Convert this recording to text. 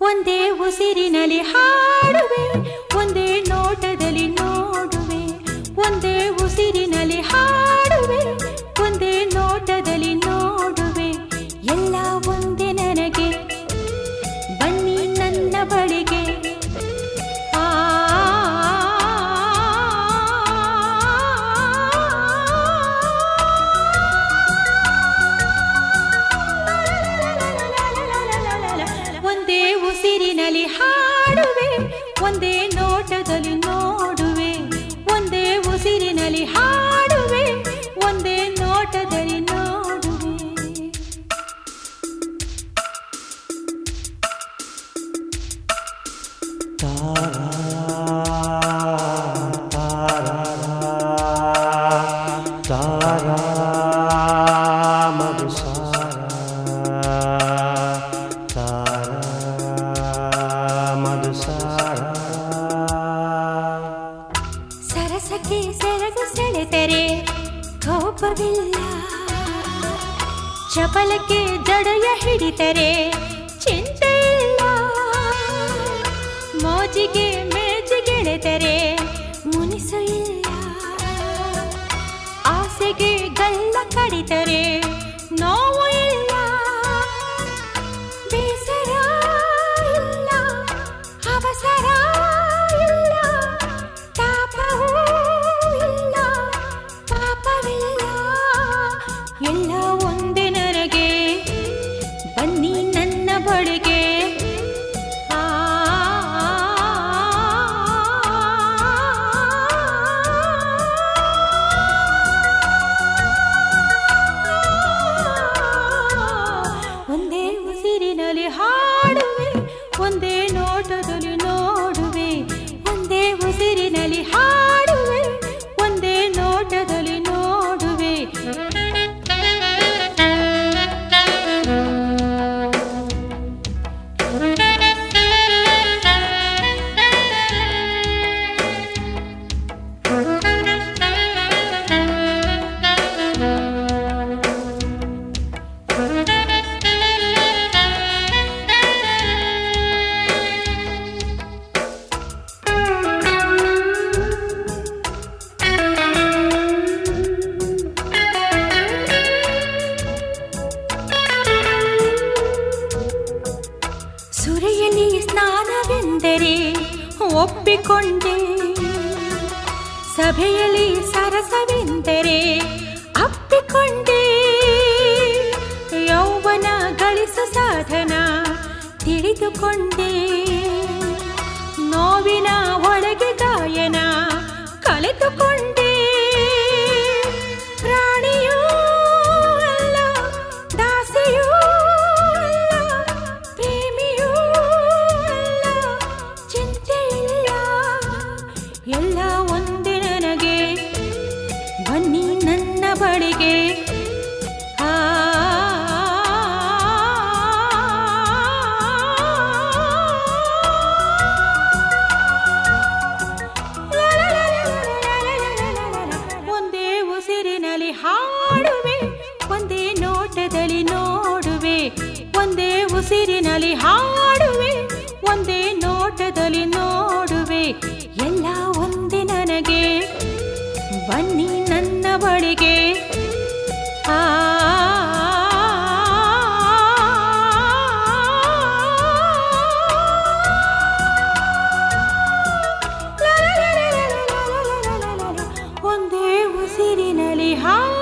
ಒಂದೇ ಉಸಿರಿನಲ್ಲಿ ಹಾಡುವೆ ಒಂದೇ ನೋಟದಲ್ಲಿ ನೋಡುವೆ ಒಂದೇ ಉಸಿರಿನಲ್ಲಿ ಹಾಡುವೆ ಒಂದೇ ನೋಟದಲ್ಲಿ ನೋಡುವೆ ಎಲ್ಲ ಒಂದೇ ನನಗೆ ಬನ್ನಿ ನನ್ನ ಬಳಿಗೆ ಆ ಒಂದೇ ಉಸಿರಿನಲ್ಲಿ ಹಾಡುವೆ ಒಂದೇ ನೋಟದಲ್ಲಿ ನೋಡುವೆ ಒಂದೇ ಉಸಿರಿನಲ್ಲಿ ಹಾಡುವೆ ಒಂದೇ ನೋಟದಲ್ಲಿ ನೋಡುವೆ ತಾರಾ ಮಧುಸಾರ ತಾರಾ ಮಧುಸಾರ ಸರಸಕ್ಕೆ ಸೆರಗು ಸೆಳೆದರೆ ಕೋಪವಿಲ್ಲ ಚಪಲಕ್ಕೆ ಜಡೆಯ ಹಿಡಿದರೆ ಚಿಂತೆ ಇಲ್ಲ ಮೋಜಿಗೆ ಮೇಜಿಗೆಳೆದರೆ ಮುನಿಸು ಇಲ್ಲ ಆಸೆಗೆ ಗಲ್ಲ ಕಡಿದರೆ ನೋವು ಇಲ್ಲ ಬೇಸರ ಇಲ್ಲ ಅವಸರ ಇಲ್ಲ ತಾಪವೂ ಇಲ್ಲ ಪಾಪವಿಲ್ಲ ಎಲ್ಲ ಒಂದೇ ನನಗೆ ಬನ್ನಿ ನನ್ನ ಬಳಿಗೆ ಆ ಒಂದೇ ಉಸಿರಿನಲ್ಲಿ ಹಾಡುವೆ ಒಂದೇ ನೋಟದಲ್ಲಿ ನೋಡುವೆ ಒಂದೇ ಉಸಿರಿನಲ್ಲಿ ಹಾಡುವೆ ಒಂದೇ ನೋಟದಲ್ಲಿ ನೋಡುವೆ ಸುರೆಯಲ್ಲಿ ಸ್ನಾನವೆಂದರೆ ಒಪ್ಪಿಕೊಂಡೆ ಸಭೆಯಲ್ಲಿ ಸರಸವೆಂದರೆ ಅಪ್ಪಿಕೊಂಡೆ ಯೌವನ ಗಳಿಸ ಸಾಧನ ತಿಳಿದುಕೊಂಡೆ ನೋವಿನ ಒಳಗೆ ಗಾಯನ ಕಲಿತುಕೊಂಡೆ ಪ್ರಾಣಿಯೂ ಅಲ್ಲ ದಾಸಿಯೂ ಅಲ್ಲ ಪ್ರೇಮಿಯೂ ಅಲ್ಲ ಚಿಂತೆ ಇಲ್ಲ ಎಲ್ಲ ಒಂದೇ ನನಗೆ ಬನ್ನಿ ನನ್ನ ಬಳಿಗೆ ಆ ಒಂದೇ ಉಸಿರಿನಲ್ಲಿ ಹಾಡುವೆ ಒಂದೇ ನೋಟದಲ್ಲಿ ನೋಡುವೆ ಒಂದೇ ಉಸಿರಿನಲ್ಲಿ ಹಾಡುವೆ ಒಂದೇ ನೋಟದಲ್ಲಿ ನೋಡುವೆ ಎಲ್ಲ ಒಂದೇ ನನಗೆ ಬನ್ನಿ ನನ್ನ ಬಳಿಗೆ ಆ ಒಂದೇ ಉಸಿರಿನಲ್ಲಿ ಹಾ